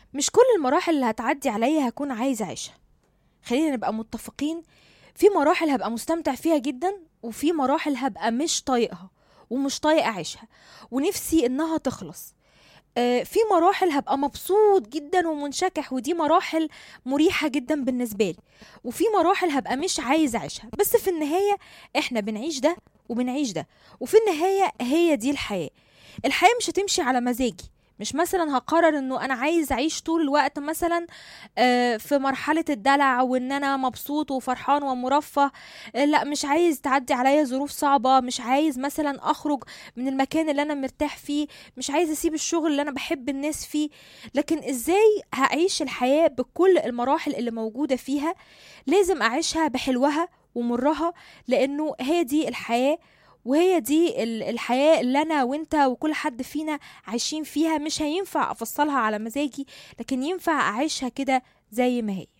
مش كل المراحل اللي هتعدي عليا هكون عايز اعيشها خلينا نبقى متفقين في مراحل هبقى مستمتع فيها جدا وفي مراحل هبقى مش طايقها ومش طايق اعيشها ونفسي انها تخلص آه، في مراحل هبقى مبسوط جدا ومنشكح ودي مراحل مريحة جدا بالنسبة لي وفي مراحل هبقى مش عايز أعيشها بس في النهاية إحنا بنعيش ده وبنعيش ده وفي النهاية هي دي الحياة الحياة مش هتمشي على مزاجي مش مثلا هقرر انه انا عايز اعيش طول الوقت مثلا آه، في مرحلة الدلع وان انا مبسوط وفرحان ومرفه آه، لا مش عايز تعدي عليا ظروف صعبة مش عايز مثلا اخرج من المكان اللي انا مرتاح فيه مش عايز اسيب الشغل اللي انا بحب الناس فيه لكن ازاي هعيش الحياة بكل المراحل اللي موجودة فيها لازم اعيشها بحلوها ومرها لانه هي دي الحياة وهي دي ال- الحياة اللي أنا وأنت وكل حد فينا عايشين فيها مش هينفع أفصلها على مزاجي لكن ينفع أعيشها كده زي ما هي